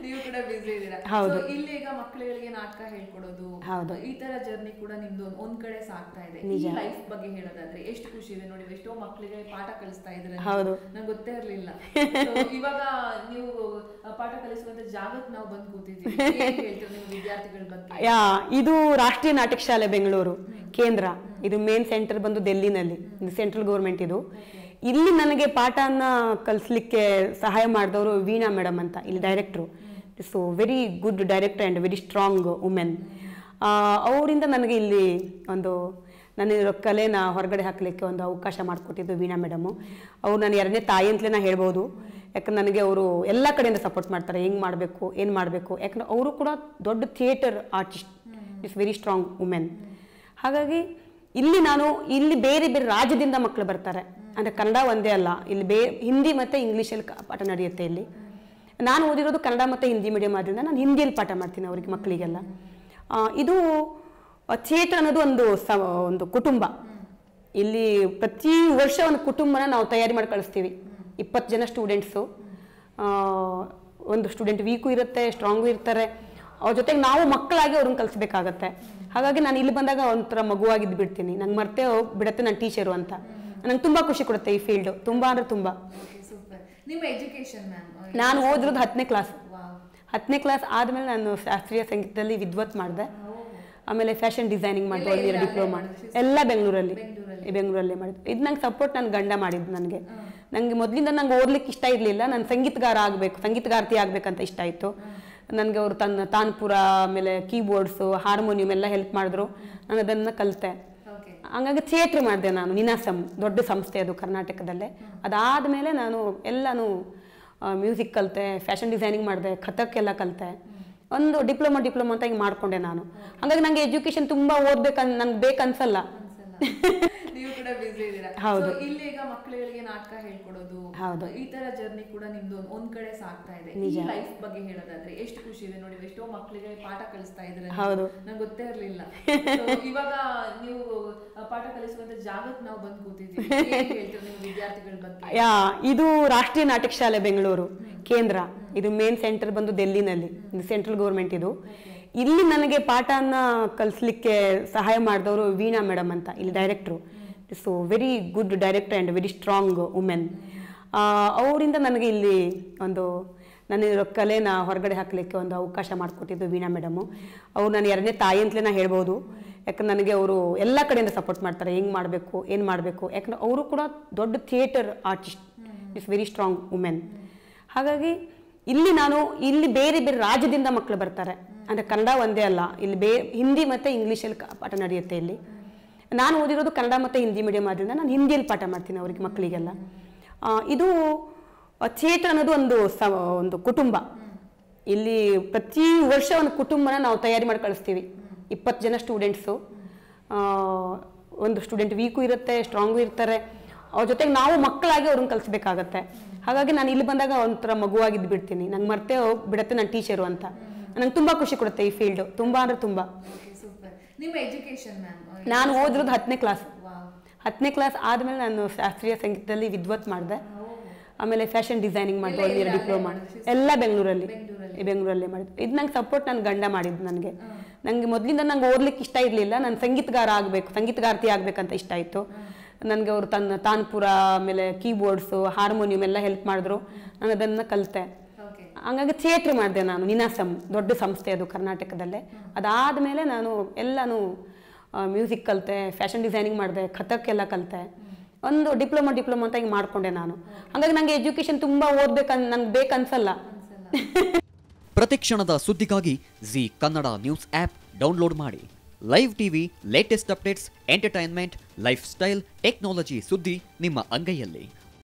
ನೀವು ಕೂಡ ಬಿಸಿ ಇದ್ದೀರಾ ಹೌದು. So, ಇಲ್ಲಿ ಈಗ ಮಕ್ಕಳುಗಳಿಗೆ ನಾಟಕ ಹೇಳ್ಕೊಡೋದು ಹೌದು. ಈ ತರ ಜರ್ನಿ ಕೂಡ ನಿಮ್ದು ಒಂದ್- ಒಂದ್ ಕಡೆ ಸಾಗ್ತಾ ಇದೆ ಈ ನಿಜ. ಲೈಫ್ ಬಗ್ಗೆ ಹೇಳೋದಾದ್ರೆ ಎಷ್ಟು ಖುಷಿ ಇದೆ ನೋಡಿ ಎಷ್ಟೋ ಮಕ್ಕಳಿಗೆ ಪಾಠ ಕಲಿಸ್ತಾ ಇದ್ರೆ ಹೌದು. ನಂಗೆ ಗೊತ್ತೇ ಇರ್ಲಿಲ್ಲ So, ಇವಾಗ ನೀವು ಆ, ಪಾಠ ಕಲಿಸುವಂತ ಜಾಗಕ್ಕೆ ನಾವು ಬಂದು ಕೂತಿದ್ದೀವಿ ಏನ್ ಹೇಳ್ತೀರಿ ನೀವು ವಿದ್ಯಾರ್ಥಿಗಳ ಬಗ್ಗೆ ಯಾ ಇದು ರಾಷ್ಟ್ರೀಯ ನಾಟಕ ಶಾಲೆ ಬೆಂಗಳೂರು ಕೇಂದ್ರ ಇದು ಮೇನ್ ಸೆಂಟರ್ ಬಂದು ಡೆಲ್ಲಿನಲ್ಲಿ ಇದು ಸೆಂಟ್ರಲ್ ಗೌರ್ಮೆಂಟ್ ಇದು ಇಲ್ಲಿ ನನಗೆ ಪಾಠನ ಕಲಿಸ್ಲಿಕ್ಕೆ ಸಹಾಯ ಮಾಡಿದವರು ವೀಣಾ ಮೇಡಮ್ ಅಂತ ಇಲ್ಲಿ director so very good director and very strong women ಅವರಿಂದ ನನಗೆ ಇಲ್ಲಿ ಒಂದು ನನ್ನ ಕಲೆನ ಹೊರಗಡೆ ಹಾಕಲಿಕ್ಕೆ ಒಂದು ಅವಕಾಶ ಮಾಡಿಕೊಟ್ಟಿದ್ದು ವೀಣಾ ಮೇಡಮು ಅವ್ರು ನಾನು ಎರಡನೇ ತಾಯಿ ಅಂತಲೇ ನಾ ಹೇಳ್ಬೋದು ಯಾಕಂದ್ರೆ ನನಗೆ ಅವರು ಎಲ್ಲ ಕಡೆಯಿಂದ ಸಪೋರ್ಟ್ ಮಾಡ್ತಾರೆ ಹೆಂಗೆ ಮಾಡಬೇಕು ಏನು ಮಾಡಬೇಕು ಯಾಕಂದ್ರೆ ಅವರು ಕೂಡ ದೊಡ್ಡ theatre artist it's very strong women ಹಾಗಾಗಿ ಇಲ್ಲಿ ನಾನು ಇಲ್ಲಿ ಬೇರೆ ಬೇರೆ ರಾಜ್ಯದಿಂದ ಮಕ್ಕಳು ಬರ್ತಾರೆ ಅಂದರೆ ಕನ್ನಡ ಒಂದೇ ಅಲ್ಲ ಇಲ್ಲಿ ಬೇ ಹಿಂದಿ ಮತ್ತು ಇಂಗ್ಲೀಷಲ್ಲಿ ಕ- ಪಾಠ ನಡೆಯುತ್ತೆ ಇಲ್ಲಿ ನಾನು ಓದಿರೋದು ಕನ್ನಡ ಮತ್ತು ಹಿಂದಿ ಮೀಡಿಯಮ್ ಆದ್ದರಿಂದ ನಾನು ಹಿಂದಿಯಲ್ಲಿ ಪಾಠ ಮಾಡ್ತೀನಿ ಅವ್ರಿಗೆ ಮಕ್ಕಳಿಗೆಲ್ಲ ಆ, ಇದು ಥಿಯೇಟರ್ ಅನ್ನೋದು ಒಂದು ಸ ಒಂದು ಕುಟುಂಬ ಇಲ್ಲಿ ಪ್ರತಿ ವರ್ಷ ಒಂದು ಕುಟುಂಬನ ನಾವು ತಯಾರಿ ಮಾಡಿ ಕಳಿಸ್ತೀವಿ ಇಪ್ಪತ್ತು ಜನ ಸ್ಟೂಡೆಂಟ್ಸು ಒಂದು ಸ್ಟೂಡೆಂಟ್ ವೀಕು ಇರುತ್ತೆ ಸ್ಟ್ರಾಂಗು ಇರ್ತಾರೆ ಅವ್ರ ಜೊತೆಗೆ ನಾವು ಮಕ್ಕಳಾಗಿ ಅವ್ರನ್ನ ಕಲಿಸ್ಬೇಕಾಗತ್ತೆ ಹಾಗಾಗಿ ನಾನು ಇಲ್ಲಿ ಬಂದಾಗ ಒಂಥರ ಮಗುವಾಗಿದ್ದು ಬಿಡ್ತೀನಿ ನಂಗೆ ಮರ್ತೇ ಹೋಗ್ ಬಿಡುತ್ತೆ ನನ್ನ ಟೀಚರು ಅಂತ ನಂಗೆ ತುಂಬ ಖುಷಿ ಕೊಡುತ್ತೆ ಈ ಫೀಲ್ಡು ತುಂಬ ಅಂದರೆ ತುಂಬ ಸೂಪರ್ ನಿಮ್ಮ ಎಜುಕೇಶನ್ ಮ್ಯಾಮ್ ನಾನು ಓದಿರೋದು ಹತ್ತನೇ ಕ್ಲಾಸ್ ವಾವ್ ಹತ್ತನೇ ಕ್ಲಾಸ್ ಆದಮೇಲೆ ನಾನು ಶಾಸ್ತ್ರೀಯ ಸಂಗೀತದಲ್ಲಿ ವಿದ್ವತ್ ಮಾಡಿದೆ ಆಮೇಲೆ ಫ್ಯಾಷನ್ ಡಿಸೈನಿಂಗ್ ಮಾಡಿದೆ ಎಲ್ಲ ಒನ್ ಇಯರ್ ಎಲ್ಲಿ ಡಿಪ್ಲೊಮಾ ಮಾಡಿದ್ರಿ? ಎಲ್ಲ ಬೆಂಗಳೂರಲ್ಲಿ ಬೆಂಗಳೂರಲ್ಲಿ. ಬೆಂಗಳೂರಲ್ಲೇ ಮಾಡಿದ್ದು ಇದು ನಂಗೆ ಸಪೋರ್ಟ್ ನನ್ನ ಗಂಡ ಮಾಡಿದ್ದು ನನಗೆ ನನಗೆ ಮೊದಲಿಂದ ನಂಗೆ ಓದ್ಲಿಕ್ಕೆ ಇಷ್ಟ ಇರಲಿಲ್ಲ ನಾನು ಸಂಗೀತಗಾರ ಆಗಬೇಕು ಸಂಗೀತಗಾರ್ತಿ ಆಗಬೇಕಂತ ಇಷ್ಟ ಇತ್ತು ನನಗೆ ಅವರು ತನ್ನ ತಾನ್ಪುರ ಆಮೇಲೆ ಕೀಬೋರ್ಡ್ಸು ಹಾರ್ಮೋನಿಯಂ ಎಲ್ಲ ಹೆಲ್ಪ್ ಮಾಡಿದ್ರು ನಾನು ಅದನ್ನು ಕಲಿತೆ ಓಕೆ ಹಂಗಾಗಿ ಥಿಯೇಟ್ರ್ ಮಾಡಿದೆ ನಾನು ನಿನಾಸಂ ದೊಡ್ಡ ಸಂಸ್ಥೆ ಅದು ಕರ್ನಾಟಕದಲ್ಲೇ ಅದಾದಮೇಲೆ ನಾನು ಎಲ್ಲನೂ ಮ್ಯೂಸಿಕ್ ಕಲಿತೆ ಫ್ಯಾಷನ್ ಡಿಸೈನಿಂಗ್ ಮಾಡಿದೆ ಕಥಕ್ ಎಲ್ಲ ಕಲಿತೆ ಒಂದು ಡಿಪ್ಲೊಮಾ ಡಿಪ್ಲೊಮಾ ಅಂತ ಹಿಂಗೆ ಮಾಡಿಕೊಂಡೆ ನಾನು ಹಾಗಾಗಿ ನನಗೆ ಎಜುಕೇಷನ್ ತುಂಬ ಓದ್ಬೇಕನ್ ನನಗೆ ಬೇಕನ್ಸಲ್ಲ ನೀವು ಕೂಡ ಬಿಸಿ ಇದ್ದೀರಾ ಹೌದು. So, ಇಲ್ಲಿ ಈಗ ಮಕ್ಕಳುಗಳಿಗೆ ನಾಟಕ ಹೇಳ್ಕೊಡೋದು ಹೌದು. ಈ ತರ ಜರ್ನಿ ಕೂಡ ನಿಮ್ದು ಒಂದ್- ಒಂದ್ ಕಡೆ ಸಾಗ್ತಾ ಇದೆ ಈ ನಿಜ. ಲೈಫ್ ಬಗ್ಗೆ ಹೇಳೋದಾದ್ರೆ ಎಷ್ಟು ಖುಷಿ ಇದೆ ನೋಡಿ ಎಷ್ಟೋ ಮಕ್ಕಳಿಗೆ ಪಾಠ ಕಲಿಸ್ತಾ ಇದ್ರೆ ಹೌದು. ನಂಗೆ ಗೊತ್ತೇ ಇರ್ಲಿಲ್ಲ So, ಇವಾಗ ನೀವು ಆ, ಪಾಠ ಕಲಿಸುವಂತ ಜಾಗಕ್ಕೆ ನಾವು ಬಂದು ಕೂತಿದ್ದೀವಿ ಏನ್ ಹೇಳ್ತೀರಿ ನೀವು ವಿದ್ಯಾರ್ಥಿಗಳ ಬಗ್ಗೆ ಯಾ ಇದು ರಾಷ್ಟ್ರೀಯ ನಾಟಕ ಶಾಲೆ ಬೆಂಗಳೂರು ಕೇಂದ್ರ ಇದು ಮೇನ್ ಸೆಂಟರ್ ಬಂದು ಡೆಲ್ಲಿನಲ್ಲಿ ಇದು ಸೆಂಟ್ರಲ್ ಗೌರ್ಮೆಂಟ್ ಇದು ಇಲ್ಲಿ ನನಗೆ ಪಾಠನ ಕಲಿಸ್ಲಿಕ್ಕೆ ಸಹಾಯ ಮಾಡಿದವರು ವೀಣಾ ಮೇಡಮ್ ಅಂತ ಇಲ್ಲಿ director so very good director and very strong women ಅವರಿಂದ ನನಗೆ ಇಲ್ಲಿ ಒಂದು ನನ್ನ ಕಲೆನ ಹೊರಗಡೆ ಹಾಕಲಿಕ್ಕೆ ಒಂದು ಅವಕಾಶ ಮಾಡಿಕೊಟ್ಟಿದ್ದು ವೀಣಾ ಮೇಡಮು ಅವ್ರು ನಾನು ಎರಡನೇ ತಾಯಿ ಅಂತಲೇ ನಾ ಹೇಳ್ಬೋದು ಯಾಕಂದ್ರೆ ನನಗೆ ಅವರು ಎಲ್ಲ ಕಡೆಯಿಂದ ಸಪೋರ್ಟ್ ಮಾಡ್ತಾರೆ ಹೆಂಗೆ ಮಾಡಬೇಕು ಏನು ಮಾಡಬೇಕು ಯಾಕಂದ್ರೆ ಅವರು ಕೂಡ ದೊಡ್ಡ theatre artist it's very strong women ಹಾಗಾಗಿ ಇಲ್ಲಿ ನಾನು ಇಲ್ಲಿ ಬೇರೆ ಬೇರೆ ರಾಜ್ಯದಿಂದ ಮಕ್ಕಳು ಬರ್ತಾರೆ ಅಂದರೆ ಕನ್ನಡ ಒಂದೇ ಅಲ್ಲ ಇಲ್ಲಿ ಬೇ ಹಿಂದಿ ಮತ್ತು ಇಂಗ್ಲೀಷಲ್ಲಿ ಕ- ಪಾಠ ನಡೆಯುತ್ತೆ ಇಲ್ಲಿ ನಾನು ಓದಿರೋದು ಕನ್ನಡ ಮತ್ತು ಹಿಂದಿ ಮೀಡಿಯಮ್ ಆದ್ದರಿಂದ ನಾನು ಹಿಂದಿಯಲ್ಲಿ ಪಾಠ ಮಾಡ್ತೀನಿ ಅವ್ರಿಗೆ ಮಕ್ಕಳಿಗೆಲ್ಲ ಆ, ಇದು ಥಿಯೇಟರ್ ಅನ್ನೋದು ಒಂದು ಸ ಒಂದು ಕುಟುಂಬ ಇಲ್ಲಿ ಪ್ರತಿ ವರ್ಷ ಒಂದು ಕುಟುಂಬನ ನಾವು ತಯಾರಿ ಮಾಡಿ ಕಳಿಸ್ತೀವಿ ಇಪ್ಪತ್ತು ಜನ ಸ್ಟೂಡೆಂಟ್ಸು ಒಂದು ಸ್ಟೂಡೆಂಟ್ ವೀಕು ಇರುತ್ತೆ ಸ್ಟ್ರಾಂಗು ಇರ್ತಾರೆ ಅವ್ರ ಜೊತೆಗೆ ನಾವು ಮಕ್ಕಳಾಗಿ ಅವ್ರನ್ನ ಕಲಿಸ್ಬೇಕಾಗತ್ತೆ ಹಾಗಾಗಿ ನಾನು ಇಲ್ಲಿ ಬಂದಾಗ ಒಂಥರ ಮಗುವಾಗಿದ್ದು ಬಿಡ್ತೀನಿ ನಂಗೆ ಮರ್ತೇ ಹೋಗ್ ಬಿಡುತ್ತೆ ನನ್ನ ಟೀಚರು ಅಂತ ನಂಗೆ ತುಂಬ ಖುಷಿ ಕೊಡುತ್ತೆ ಈ ಫೀಲ್ಡು ತುಂಬ ಅಂದರೆ ತುಂಬ ಸೂಪರ್ ನಿಮ್ಮ ಎಜುಕೇಶನ್ ಮ್ಯಾಮ್ ನಾನು ಓದಿರೋದು ಹತ್ತನೇ ಕ್ಲಾಸ್ ವಾವ್ ಹತ್ತನೇ ಕ್ಲಾಸ್ ಆದಮೇಲೆ ನಾನು ಶಾಸ್ತ್ರೀಯ ಸಂಗೀತದಲ್ಲಿ ವಿದ್ವತ್ ಮಾಡಿದೆ ಆಮೇಲೆ ಫ್ಯಾಷನ್ ಡಿಸೈನಿಂಗ್ ಮಾಡಿದೆ ಒನ್ ಇಯರ್ ಎಲ್ಲ ಡಿಪ್ಲೊಮಾ ಮಾಡಿದ್ರಿ? ಎಲ್ಲ ಬೆಂಗಳೂರಲ್ಲಿ ಬೆಂಗಳೂರಲ್ಲಿ. ಬೆಂಗಳೂರಲ್ಲೇ ಮಾಡಿದ್ದು ಇದು ನಂಗೆ ಸಪೋರ್ಟ್ ನನ್ನ ಗಂಡ ಮಾಡಿದ್ದು ನನಗೆ ನನಗೆ ಮೊದಲಿಂದ ನಂಗೆ ಓದ್ಲಿಕ್ಕೆ ಇಷ್ಟ ಇರಲಿಲ್ಲ ನಾನು ಸಂಗೀತಗಾರ ಆಗಬೇಕು ಸಂಗೀತಗಾರ್ತಿ ಆಗಬೇಕಂತ ಇಷ್ಟ ಇತ್ತು ನನಗೆ ಅವರು ತನ್ನ ತಾನ್ಪುರ ಆಮೇಲೆ ಕೀಬೋರ್ಡ್ಸು ಹಾರ್ಮೋನಿಯಂ ಎಲ್ಲ ಹೆಲ್ಪ್ ಮಾಡಿದ್ರು ನಾನು ಅದನ್ನು ಕಲಿತೆ ಓಕೆ ಹಂಗಾಗಿ ಥಿಯೇಟ್ರ್ ಮಾಡಿದೆ ನಾನು ನಿನಾಸಂ ದೊಡ್ಡ ಸಂಸ್ಥೆ ಅದು ಕರ್ನಾಟಕದಲ್ಲೇ ಅದಾದಮೇಲೆ ನಾನು ಎಲ್ಲನೂ ಮ್ಯೂಸಿಕ್ ಕಲಿತೆ ಫ್ಯಾಷನ್ ಡಿಸೈನಿಂಗ್ ಮಾಡಿದೆ ಕಥಕ್ ಎಲ್ಲ ಕಲಿತೆ ಒಂದು ಡಿಪ್ಲೊಮಾ ಡಿಪ್ಲೊಮಾ ಅಂತ ಹಿಂಗೆ ಮಾಡಿಕೊಂಡೆ ನಾನು ಹಾಗಾಗಿ ನನಗೆ ಎಜುಕೇಷನ್ ತುಂಬ ಓದ್ಬೇಕನ್ ನಂಗೆ ಬೇಕನ್ಸಲ್ಲ ಪ್ರತಿ ಕ್ಷಣದ ಸುದ್ದಿಗಾಗಿ Zee Kannada news app download ಮಾಡಿ live TV latest updates entertainment lifestyle technology ಸುದ್ದಿ ನಿಮ್ಮ ಅಂಗೈಯಲ್ಲಿ